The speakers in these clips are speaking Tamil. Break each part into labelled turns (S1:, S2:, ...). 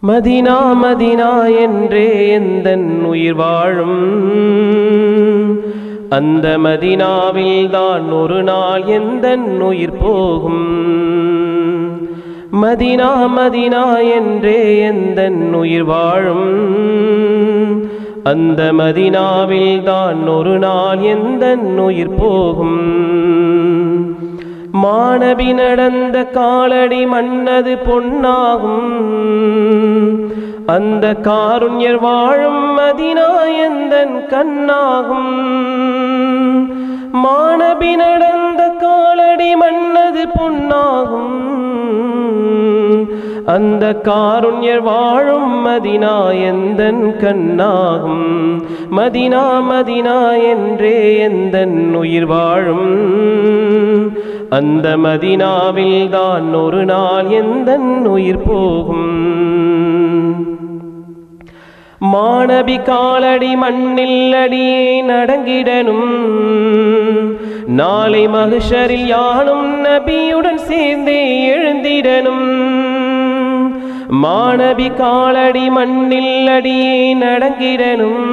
S1: மதினா மதினா என்றே எந்தன் உயிர் வாழும் அந்த மதினாவில் தான் ஒரு நாள் எந்தன் உயிர் போகும் மதினா மதினா என்றே எந்தன் உயிர் வாழும் அந்த மதினாவில் தான் ஒரு நாள் எந்தன் உயிர் போகும் மாணவி நடந்த காலடி மன்னது பொன்னாகும் அந்த காருண்யர் வாழும் மதினா எந்தன் கண்ணாகும் மாணவி நடந்த காலடி மன்னது பொன்னாகும் அந்த காருண்யர் வாழும் மதினா எந்தன் கண்ணாகும் மதினா மதினா என்றே எந்தன் உயிர் வாழும் அந்த மதினாவில் தான் ஒரு நாள் எந்தன் உயிர் போகும் மாணவி காலடி மண்ணில் அடியே நடங்கிடனும் நாளை மகிஷரில் யானும் நபியுடன் சேர்ந்தே எழுந்திடனும் மாணவி காலடி மண்ணில் அடியே நடங்கிடனும்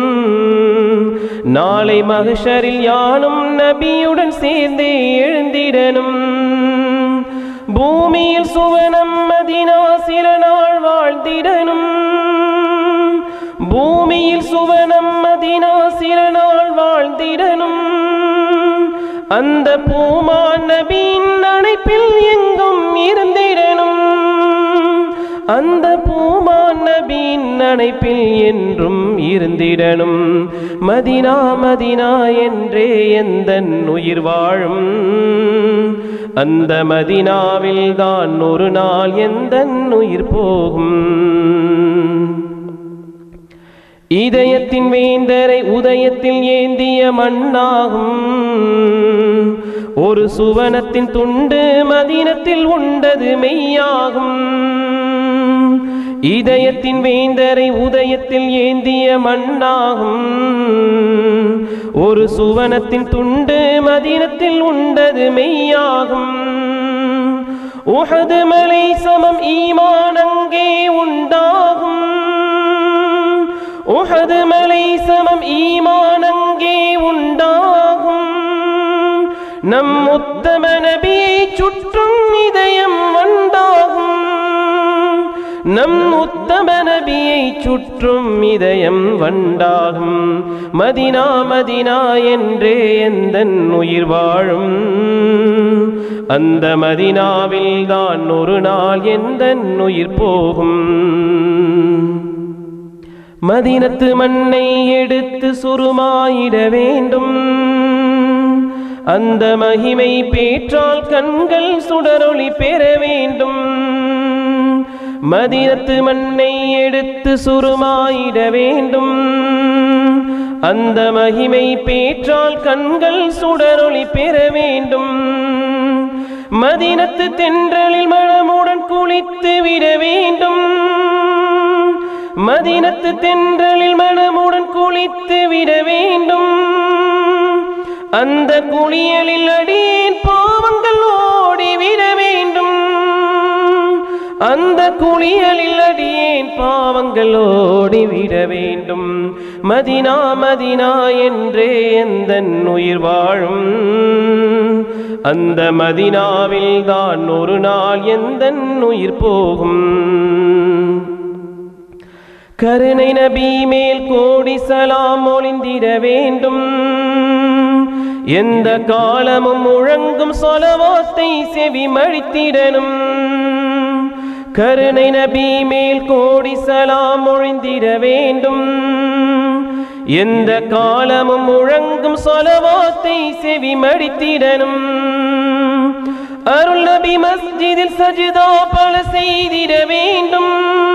S1: நாளை மகிஷரில் யானும் நபியுடன் சேர்ந்தே எழுந்திடனும் பூமியில் சுவனம் மதினா சில நாள் வாழ்ந்திடனும் பூமியில் சுவனம் மதினா சில நாள் வாழ்ந்திடனும் அந்த பூமான் நபியின் அணைப்பில் எங்கும் இருந்திடனும் அந்த பூமான் நபியின் அணைப்பில் என்றும் இருந்திடனும் மதினா மதினா என்றே எந்தன் உயிர் வாழும் அந்த மதினாவில் தான் ஒரு நாள் எந்தன் உயிர் போகும் இதயத்தின் வேந்தரை உதயத்தில் ஏந்திய மண்ணாகும் ஒரு சுவனத்தின் துண்டு மதினத்தில் உண்டது மெய்யாகும் இதயத்தின் வேந்தரை உதயத்தில் ஏந்திய மண்ணாகும் ஒரு சுவனத்தின் துண்டு மதினத்தில் உண்டது மெய்யாகும் உஹது மலை சமம் ஈமான் அங்கே உண்டாகும் உஹது மலை சமம் ஈமான் அங்கே உண்டாகும் நம் உத்தம நபியை சுற்றும் இதயம் வண்டாகும் நம் உத்தம நபியை சுற்றும் இதயம் வண்டாகும் மதினா மதினா என்றே எந்தன் உயிர் வாழும் அந்த மதினாவில் தான் ஒரு நாள் எந்தன் உயிர் போகும் மதினத்து மண்ணை எடுத்து சுருமாயிட வேண்டும் அந்த மகிமை பேற்றால் கண்கள் சுடரொளி பெற வேண்டும் மதினத்து மண்ணை எடுத்து சுருமாயிட வேண்டும் அந்த மகிமை பேற்றால் கண்கள் சுடரொளி பெற வேண்டும் மதினத்து தென்றலில் மனமுடன் குளித்து விட வேண்டும் மதினத்து தென்றலில் மனமுடன் குளித்து விட வேண்டும் அந்த குளியலில் அடியேன் பாவங்கள் ஓடிவிட வேண்டும் அந்த குளியலில் அடியேன் பாவங்கள் ஓடிவிட வேண்டும் மதினா மதினா என்றே எந்தன் உயிர் வாழும் அந்த மதினாவில் தான் ஒரு நாள் எந்தன் உயிர் போகும் கருணை நபி மேல் கோடி சலாம் ஒளிந்திட வேண்டும் எந்த காலமும் முழங்கும் சொலவாத்தை செவி மழித்திடனும் கருணை நபி மேல் கோடி சலாம் ஒழிந்திட வேண்டும் எந்த காலமும் முழங்கும் சொலவாத்தை செவி மடித்திடனும் அருள் நபி மஸ்ஜிதில் சஜிதா பல செய்திட வேண்டும்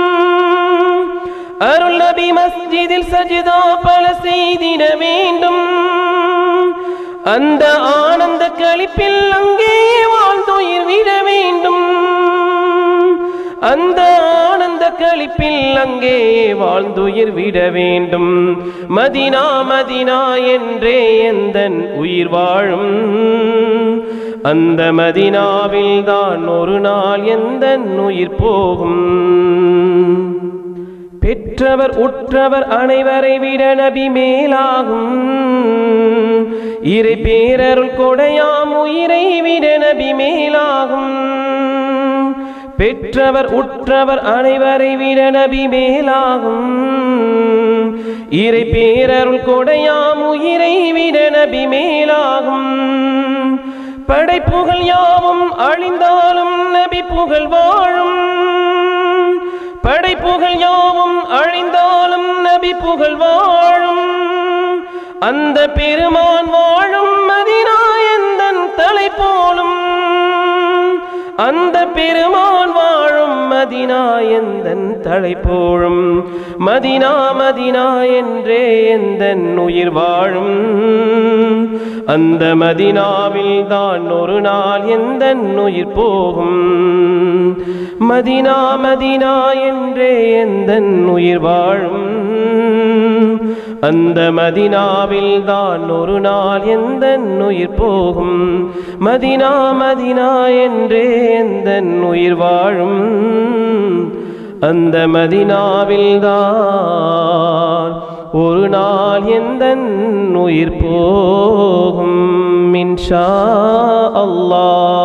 S1: அருள் நபி மஸ்ஜிதில் சஜிதா பல செய்திட வேண்டும் அந்த ஆனந்த கழிப்பில் அங்கே வாழ்ந்துயிர் விட வேண்டும் அந்த ஆனந்த கழிப்பில் அங்கே வாழ்ந்துயிர் விட வேண்டும் மதினா மதினா என்றே எந்தன் உயிர் வாழும் அந்த மதினாவில் தான் ஒரு நாள் எந்தன் உயிர் போகும் பெற்றவர் உற்றவர் அனைவரை விட நபி மேலாகும் இறை பேரருள் கொடையாம் உயிரை விட நபி மேலாகும் பெற்றவர் உற்றவர் அனைவரை விட நபி மேலாகும் இறை பேரருள் கொடையாம் உயிரை விட நபி மேலாகும் படைப்புகள் யாவும் அழிந்தாலும் நபி புகழ் வாழும் படைப்புகள் யாவும் அழிந்தாலும் நபி புகழ் வாழும் அந்த பெருமான் வாழும் மதினாயந்தன் தலை போலும் அந்த பெருமான் வாழும் மதினாயந்தன் தலை போழும் மதினா மதினா என்றே எந்தன் உயிர் வாழும் அந்த மதினாவில் தான் ஒரு நாள் எந்தன் உயிர் போகும் மதினா மதினா என்றே எந்தன் உயிர் வாழும் அந்த மதினாவில் தான் ஒரு நாள் எந்த உயிர் போகும் மதினா மதினா என்றே எந்த உயிர் வாழும் அந்த மதினாவில் தான் ஒரு நாள் எந்த உயிர் போகும் இன்ஷா அல்லாஹ்